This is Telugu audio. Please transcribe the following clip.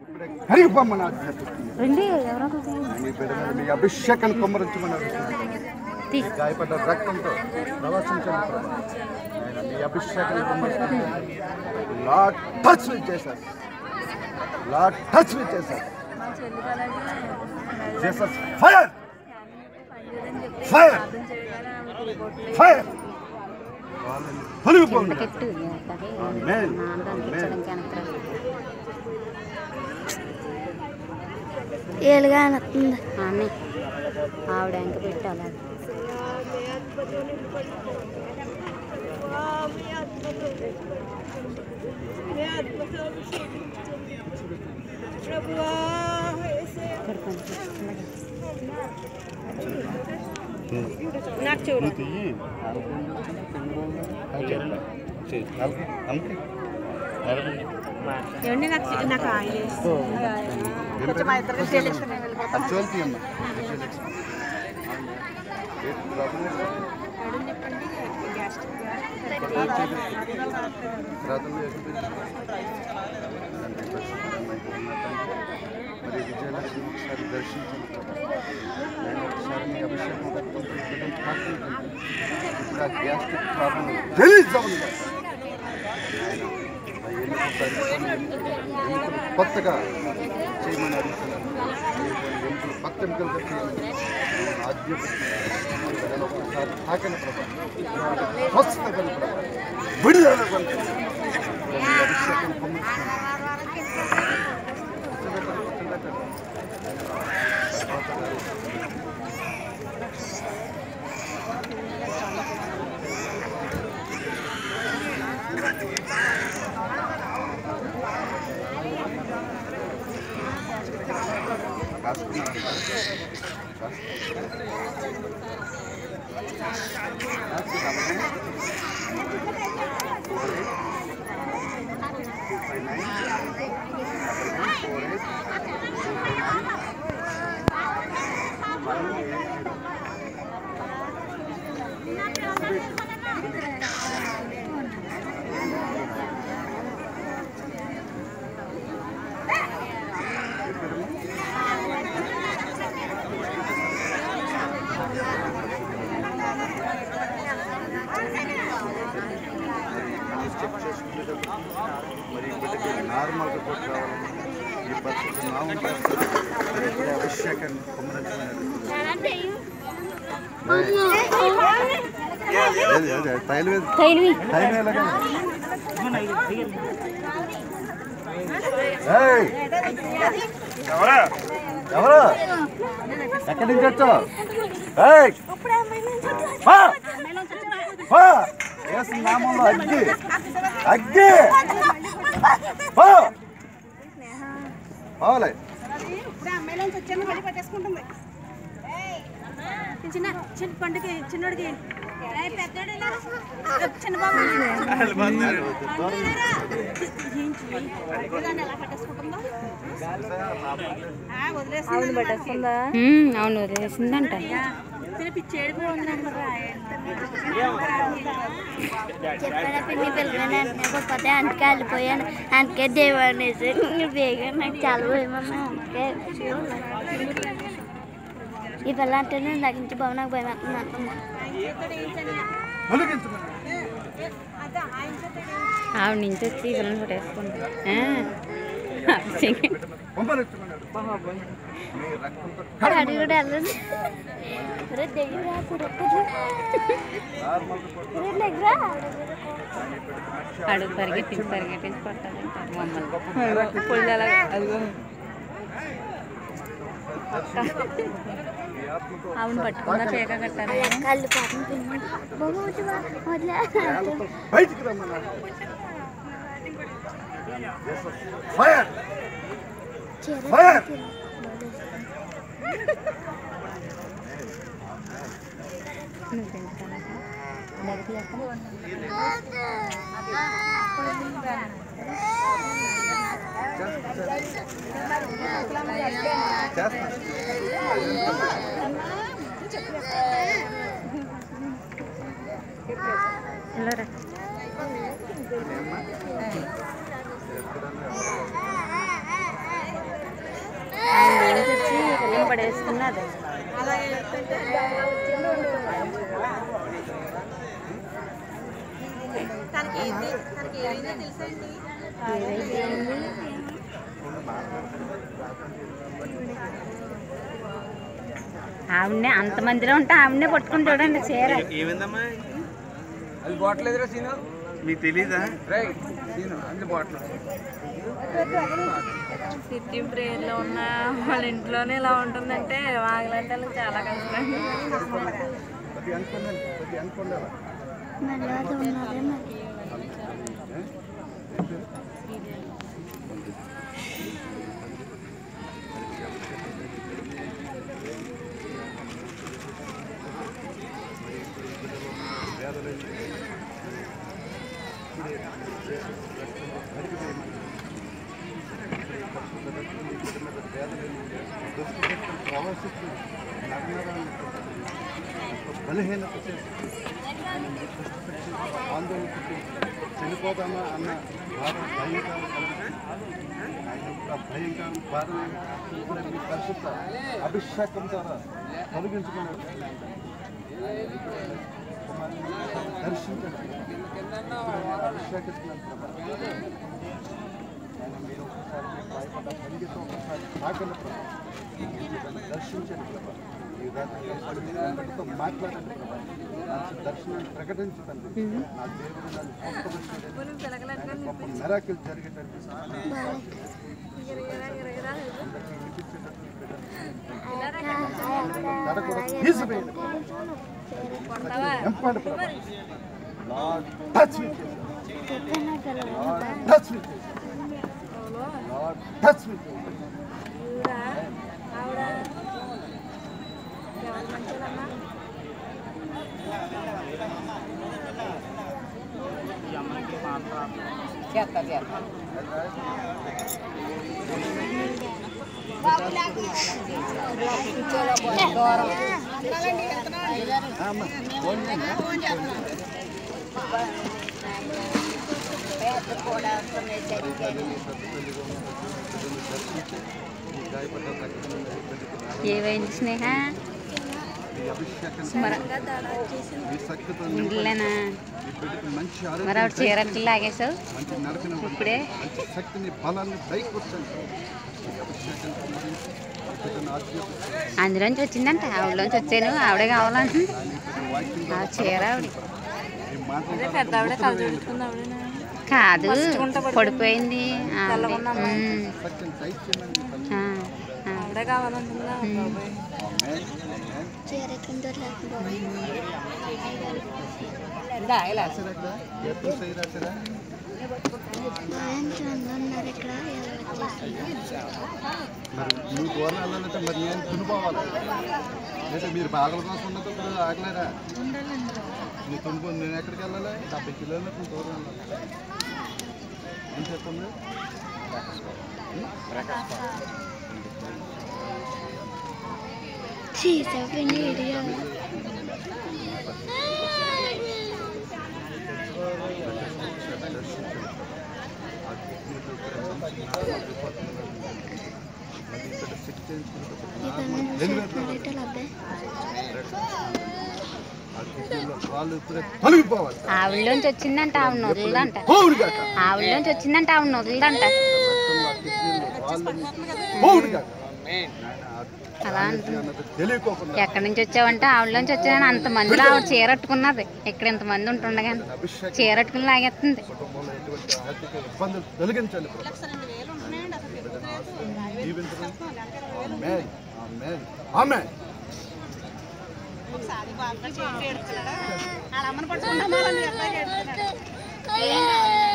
ఇప్పుడే కరిగిపోమ్మని ఆజ్ఞాపిస్తుంది రండి ఎవరో ఒకరు. నీ బిడ్డ మీద మీ అభిషేకాన్ని కొమ్మరించమని అడుగుతున్నాను. తీ. ఈ గాయపడ్డ రక్తంతో ప్రవచించండి ప్రభా. నాయనా, మీ అభిషేకాన్ని కొమ్మరించండి లార్డ్ టచ్ విత్ చేశారు లార్డ్ టచ్ విత్ చేశారు జీసస్ ఫైర్ ఫైర్ ఫైర్ తొలగిపోండి కెట్టు అదే Amen. నాన్న అనిపించడానికి వెనక్కి రా. ఏలుగా వస్తుంది అన్నీ ఆవిడ ఎంక పెట్టి అలా ఇక్కడ కొంచెం అలాగే. ఏమండి నాకు నాకు ఆయిల్ వేసి కొంచెం మా ఇద్దరికి తెలియకుండా వెళ్ళిపోతాం చల్తీ అమ్మా మేడం చెప్పండి గ్యాస్ట్రిక్ ప్రార్థన చేసి మరి విజయలక్ష్మి ఒకసారి దర్శించండి నేను ఒకసారి మీ అభిషేకం పట్టుకుంటూ బిడ్డను తాకించండి. ఇప్పుడు ఆ గ్యాస్ట్రిక్ ప్రాబ్లం తెలియజేయండి కొత్తగా చేయమని అడుగుతున్నాను ఎముకలు కొత్త ఎముకలుగా చేయమని ఆజ్ఞాపిస్తున్నాను ఒకసారి తాకని ప్రభావం స్వస్థత కలు ప్రభావం విడుదల కలు మీ అభిషేకం పొందుతున్నాను చెక్ చేసుకునేటప్పుడు మరి బిడ్డకి నార్మల్గా కూడా రావాలని ఈ పరిస్థితి నా ఉంటారు మరి ఇప్పుడే అభిషేకాన్ని పొందడానికి తైలు తైలివి టైం ఎలాగా ఏయ్! ఎవరు ఎక్కడి నుంచి వచ్చావు ఏయ్! పా! పా! యేసు నామంలో అగ్గి అగ్గి పో! పోలే ఇప్పుడు అమ్మాయిలోంచి వచ్చాను మళ్ళీ పట్టేసుకుంటుంది చిన్న చిన్న పండుగ చిన్నోడికి ఏయ్, పెద్దోడిలా. చిన్న బాబు ఇదిగోండి ఎలా పట్టేసుకుంటుందో ఆ, వదిలేసింది పట్టేసుకుందా ఉమ్, అవును వదిలేసిందంట పిచ్చి ఏడిపోయి ఉందన్నరా చెప్పాను పిన్ని పిల్లలని అంటుకోకపోతే అందుకే వెళ్ళిపోయాను అందుకే దేవాన్ని బేగా నాకు చాలా భయమమ్మా అందుకే ఈ పిల్ల అంటే నేను దగ్గర నుంచి బాబు నాకు భయం వేస్తుంది అంటున్నా తొలగించమని ఆవిడ నుంచి వచ్చి పిల్లలు పట్టేసుకుంటా పంపనిచ్చమన్నాడు మీ రక్తంతో డాడీ కూడా వెళ్ళదు రే దగ్గర రా, కురక్కదు. నార్మల్గా కూడా రే, దగ్గర రా. అడుగు పరిగెట్టించి పరిగెట్టించి పట్టాలి మమ్మల్ని పుల్లు అలా అదిగో ఆవిడ పట్టుకున్న పేక కట్టాలి కళ్ళు పాపం పిన్ని బాబు వదిలే, వదిలే బయటికి రమ్మన్నాడు ఫైర్ చీర ఫైర్ చేస్తాను వెళ్ళరా పడేసుకున్నది అలాగే చెప్తుంటే తనకి ఏంటి తనకి ఏదైనా తెలుసా అండి ఆవిడనే అంతమందిలో ఉంటే ఆవిడనే పట్టుకుని చూడండి చీర ఏమైందమ్మా అది బాటిల్ ఎదురా సీను మీకు తెలీదా రే సీను అది బాటిల్ సిటీ ప్రేయర్లో ఉన్న వాళ్ళ ఇంట్లోనే ఇలా ఉంటుందంటే వాగలంటే వాళ్ళకి చాలా కష్టం ప్రతి అనుకున్నాను ప్రతి అనుకున్నాను మళ్ళీ అది ఉన్నదే మరి బలహీనత చేసి ఆందోళన పుట్టించి చనిపోదామా అన్న బాధ భయంకరం కలిగించి ఆయన యొక్క భయంకరం బాధ ఇప్పుడు మీ పరిశుద్ధ అభిషేకం ద్వారా తొలగించుకుని దర్శించండి అభిషేకిస్తున్నాను ప్రభా. ఆయన మీరు ఒకసారి మీకు భయపడ్డ సంగీతం ఒకసారి తాకండి ప్రభా మిమ్మల్ని దర్శించండి ప్రభా ఈ విధంగా యేసుతో మాట్లాడండి ప్రభా మంచి దర్శనాన్ని ప్రకటించదండి నా దేవుడు నన్ను స్వస్థపరిచాడు ఆయన గొప్ప మెరాకిల్ జరిగేటట్టు అందరికీ వినిపించేటట్టు తడ కూడా తీసివేయండి ఎంపండి ప్రభా lord touch me lord touch me lord touch me ఏమైంది స్నేహ ఈ అభిషేకం మరి ఈ శక్తితో ఇంట్లోనా ఈ బిడ్డకు మంచి మరి ఆవిడ ఆరోగ్యం చీర అట్లా లాగేసావు మంచి నడకని ఇప్పుడే మంచి శక్తిని బలాన్ని దయకూర్చండి ఈ అభిషేకం కుమ్మరించి బిడ్డను ఆశీర్వదించండి. అందులోంచి వచ్చిందంట ఆవిడలోంచి వచ్చాను ఆవిడే కావాలంటుంది ఆయన బిడ్డ వాక్యం ఆ చీర ఆవిడ ఈ మాటలు కాదు పడిపోయింది ఆవిడ. ఉమ్. సత్యం దయచేయమని తల్లి. ఆ, ఆ. ఉమ్. ఆమేన్. ఆమేన్. చీర కింద రాసిరా ఇక్కడ? ఎప్పుడు సై రాసిరా? ఉన్నారు ఇక్కడ ఎలా వచ్చేసింది మరి నువ్వు దూరం వెళ్ళాలంటే మరి నేను తునిపోవాలి లేదా మీరు బాగల కోసం ఉన్నది ఇప్పుడు ఆగలేరా నువ్వు తునిపో నేను ఎక్కడికి వెళ్ళాలి డెబ్బై కిలోమీటర్లు దూరం వెళ్ళాలి ఏం చెప్తుంది చేసావు వీడియో ఇతను అబ్బాయి వాళ్ళు ఇప్పుడే తొలగిపోవాలి ఆవిడలోంచి వచ్చిందంట ఆవిడ వదలదంట పోవుడు కాక ఆవిడలోంచి వచ్చిందంట ఆవిడ వదలదంట రక్తంలో ఆ కిడ్నీలో రాళ్ళని పోవుడు కాక అలా అంటుంది అన్నది తెలియకోకుండా ఎక్కడి నుంచి వచ్చావంటే ఆవిడలోంచి వచ్చానని అంతమందిలో ఆవిడ చీర కట్టుకున్నది ఇక్కడ ఇంతమంది ఉంటుండగా అభిషేకం చీర కట్టుకుని లాగేస్తుంది కుటుంబంలో ఎటువంటి ఆర్థిక ఇబ్బందులు తొలగించండి ప్రభు. జీవించడం ఆమేన్ ఆమేన్ ఆమేన్ ఒకసారి బాగా చేసి పెడుతున్నాడా వాళ్ళ అమ్మని పట్టుకుంటామా వాళ్ళని ఎట్లా చేస్తున్నాడు ఏంటి